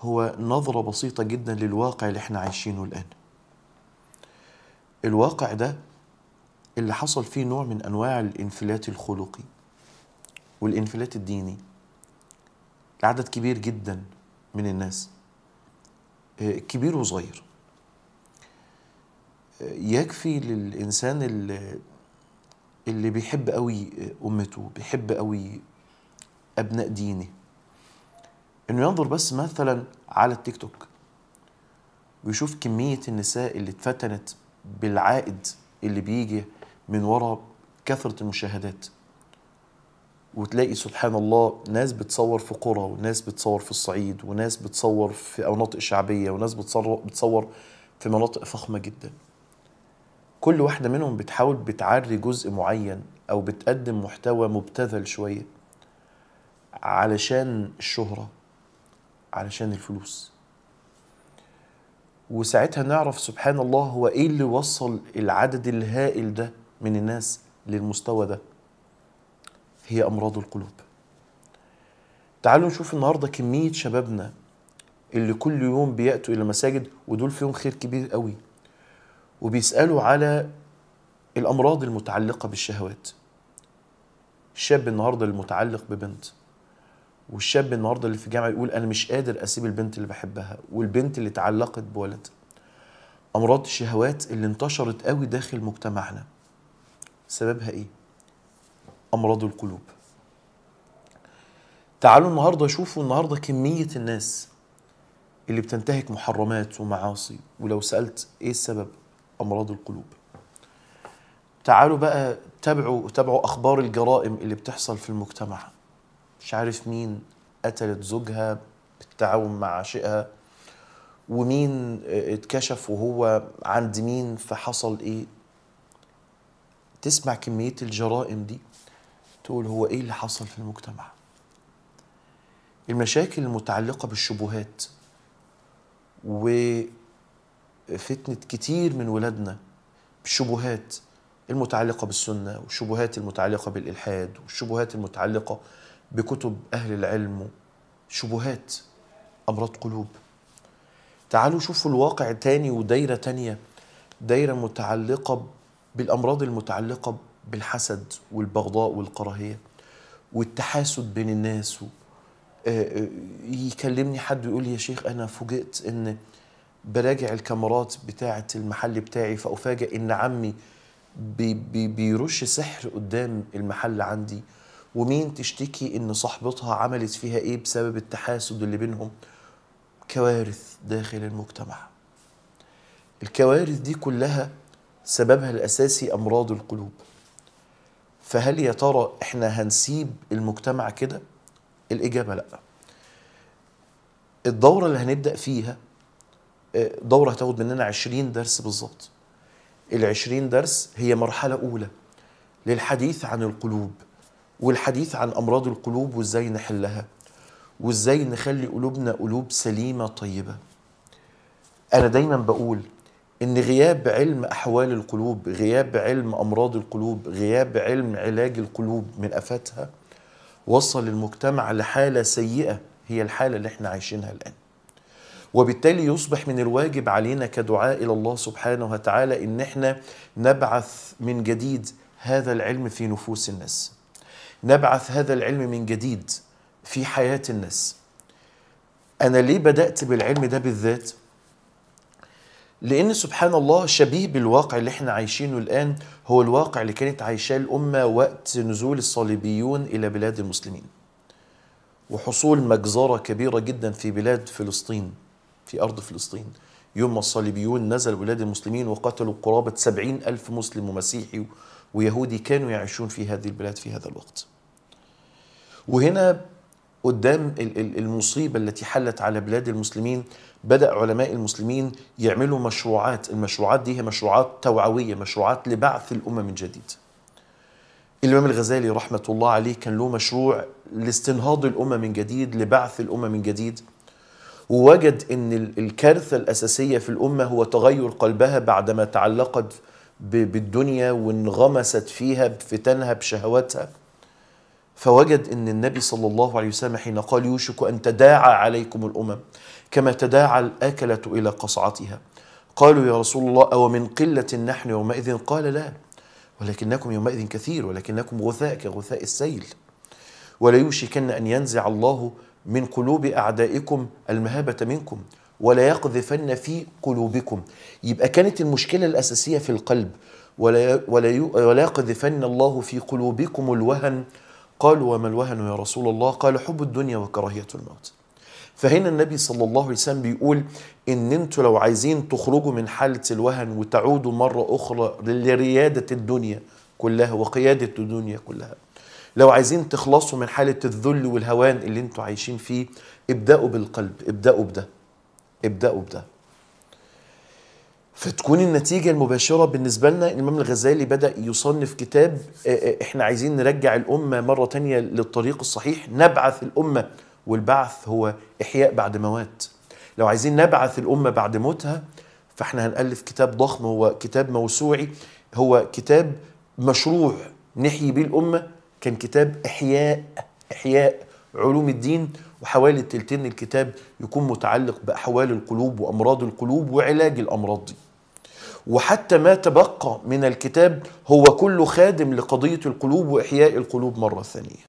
هو نظرة بسيطة جدا للواقع اللي احنا عايشينه الآن الواقع ده اللي حصل فيه نوع من أنواع الانفلات الخلقي والانفلات الديني لعدد كبير جدا من الناس آه، كبير وصغير آه، يكفي للإنسان اللي, اللي بيحب قوي أمته بيحب قوي أبناء دينه إنه ينظر بس مثلا على التيك توك ويشوف كمية النساء اللي اتفتنت بالعائد اللي بيجي من وراء كثرة المشاهدات وتلاقي سبحان الله ناس بتصور في قرى وناس بتصور في الصعيد وناس بتصور في مناطق شعبية وناس بتصور, بتصور في مناطق فخمة جدا كل واحدة منهم بتحاول بتعري جزء معين أو بتقدم محتوى مبتذل شوية علشان الشهرة علشان الفلوس وساعتها نعرف سبحان الله هو ايه اللي وصل العدد الهائل ده من الناس للمستوى ده هي امراض القلوب تعالوا نشوف النهارده كميه شبابنا اللي كل يوم بياتوا الى المساجد ودول فيهم خير كبير قوي وبيسالوا على الامراض المتعلقه بالشهوات الشاب النهارده المتعلق ببنت والشاب النهارده اللي في الجامعه يقول انا مش قادر اسيب البنت اللي بحبها والبنت اللي اتعلقت بولد امراض الشهوات اللي انتشرت قوي داخل مجتمعنا سببها ايه امراض القلوب تعالوا النهارده شوفوا النهارده كميه الناس اللي بتنتهك محرمات ومعاصي ولو سالت ايه السبب امراض القلوب تعالوا بقى تابعوا تابعوا اخبار الجرائم اللي بتحصل في المجتمع مش عارف مين قتلت زوجها بالتعاون مع عاشقها ومين اتكشف وهو عند مين فحصل ايه تسمع كمية الجرائم دي تقول هو ايه اللي حصل في المجتمع المشاكل المتعلقة بالشبهات وفتنة كتير من ولادنا بالشبهات المتعلقة بالسنة والشبهات المتعلقة بالإلحاد والشبهات المتعلقة بكتب أهل العلم شبهات أمراض قلوب تعالوا شوفوا الواقع تاني ودايرة تانية دايرة متعلقة بالأمراض المتعلقة بالحسد والبغضاء والكراهية والتحاسد بين الناس و... آه، آه، يكلمني حد يقول لي يا شيخ أنا فوجئت إن براجع الكاميرات بتاعة المحل بتاعي فأفاجئ إن عمي بي بي بيرش سحر قدام المحل عندي ومين تشتكي ان صاحبتها عملت فيها ايه بسبب التحاسد اللي بينهم كوارث داخل المجتمع الكوارث دي كلها سببها الاساسي امراض القلوب فهل يا ترى احنا هنسيب المجتمع كده الاجابه لا الدوره اللي هنبدا فيها آه، دوره هتاخد مننا 20 درس بالظبط ال 20 درس هي مرحله اولى للحديث عن القلوب والحديث عن امراض القلوب وازاي نحلها وازاي نخلي قلوبنا قلوب سليمه طيبه انا دايما بقول ان غياب علم احوال القلوب غياب علم امراض القلوب غياب علم علاج القلوب من افاتها وصل المجتمع لحاله سيئه هي الحاله اللي احنا عايشينها الان وبالتالي يصبح من الواجب علينا كدعاء الى الله سبحانه وتعالى ان احنا نبعث من جديد هذا العلم في نفوس الناس نبعث هذا العلم من جديد في حياة الناس أنا ليه بدأت بالعلم ده بالذات؟ لأن سبحان الله شبيه بالواقع اللي احنا عايشينه الآن هو الواقع اللي كانت عايشاه الأمة وقت نزول الصليبيون إلى بلاد المسلمين وحصول مجزرة كبيرة جدا في بلاد فلسطين في أرض فلسطين يوم ما الصليبيون نزلوا بلاد المسلمين وقتلوا قرابة سبعين ألف مسلم ومسيحي ويهودي كانوا يعيشون في هذه البلاد في هذا الوقت وهنا قدام ال- ال- المصيبة التي حلت على بلاد المسلمين بدأ علماء المسلمين يعملوا مشروعات المشروعات دي هي مشروعات توعوية مشروعات لبعث الأمة من جديد الإمام الغزالي رحمة الله عليه كان له مشروع لاستنهاض الأمة من جديد لبعث الأمة من جديد ووجد أن ال- الكارثة الأساسية في الأمة هو تغير قلبها بعدما تعلقت ب- بالدنيا وانغمست فيها بفتنها بشهواتها فوجد ان النبي صلى الله عليه وسلم حين قال يوشك ان تداعى عليكم الامم كما تداعى الاكله الى قصعتها قالوا يا رسول الله او من قله نحن يومئذ قال لا ولكنكم يومئذ كثير ولكنكم غثاء كغثاء السيل ولا يوشكن ان ينزع الله من قلوب اعدائكم المهابه منكم ولا يقذفن في قلوبكم يبقى كانت المشكله الاساسيه في القلب ولا ولا يو- ولا يقذفن الله في قلوبكم الوهن قالوا وما الوهن يا رسول الله قال حب الدنيا وكراهيه الموت فهنا النبي صلى الله عليه وسلم بيقول ان انتوا لو عايزين تخرجوا من حاله الوهن وتعودوا مره اخرى لرياده الدنيا كلها وقياده الدنيا كلها لو عايزين تخلصوا من حاله الذل والهوان اللي انتوا عايشين فيه ابداوا بالقلب ابداوا بده ابداوا بده فتكون النتيجة المباشرة بالنسبة لنا الإمام الغزالي بدأ يصنف كتاب آه، آه، إحنا عايزين نرجع الأمة مرة تانية للطريق الصحيح نبعث الأمة والبعث هو إحياء بعد موات لو عايزين نبعث الأمة بعد موتها فإحنا هنألف كتاب ضخم هو كتاب موسوعي هو كتاب مشروع نحيي بيه الأمة كان كتاب إحياء إحياء علوم الدين وحوالي تلتين الكتاب يكون متعلق بأحوال القلوب وأمراض القلوب وعلاج الأمراض دي وحتى ما تبقى من الكتاب هو كله خادم لقضية القلوب وإحياء القلوب مرة ثانية